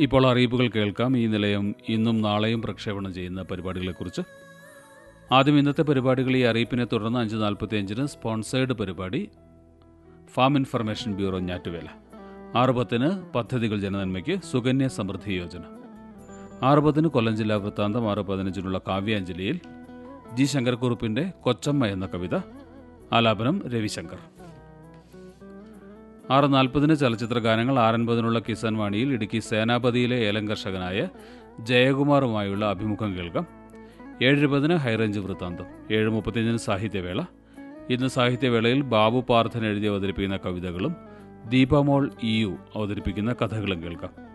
ഇപ്പോൾ അറിയിപ്പുകൾ കേൾക്കാം ഈ നിലയം ഇന്നും നാളെയും പ്രക്ഷേപണം ചെയ്യുന്ന പരിപാടികളെക്കുറിച്ച് ആദ്യം ഇന്നത്തെ പരിപാടികൾ ഈ അറിയിപ്പിനെ തുടർന്ന് അഞ്ച് നാൽപ്പത്തി അഞ്ചിന് സ്പോൺസേഡ് പരിപാടി ഫാം ഇൻഫർമേഷൻ ബ്യൂറോ ഞാറ്റുവേല ആറ് പത്തിന് പദ്ധതികൾ ജനനന്മയ്ക്ക് സുകന്യ സമൃദ്ധി യോജന ആറ് പത്തിന് കൊല്ലം ജില്ലാ വൃത്താന്തം ആറ് പതിനഞ്ചിനുള്ള കാവ്യാഞ്ജലിയിൽ ജി ശങ്കർക്കുറുപ്പിൻ്റെ കൊച്ചമ്മ എന്ന കവിത ആലാപനം രവിശങ്കർ ആറ് നാൽപ്പതിന് ചലച്ചിത്ര ഗാനങ്ങൾ ആറൻപതിനുള്ള കിസാൻ വാണിയിൽ ഇടുക്കി സേനാപതിയിലെ ഏലം കർഷകനായ ജയകുമാറുമായുള്ള അഭിമുഖം കേൾക്കാം ഏഴ് ഇരുപതിന് ഹൈറേഞ്ച് വൃത്താന്തം ഏഴ് മുപ്പത്തിയഞ്ചിന് സാഹിത്യവേള ഇന്ന് സാഹിത്യവേളയിൽ ബാബു പാർത്ഥൻ എഴുതി അവതരിപ്പിക്കുന്ന കവിതകളും ദീപമോൾ ഇ യു അവതരിപ്പിക്കുന്ന കഥകളും കേൾക്കാം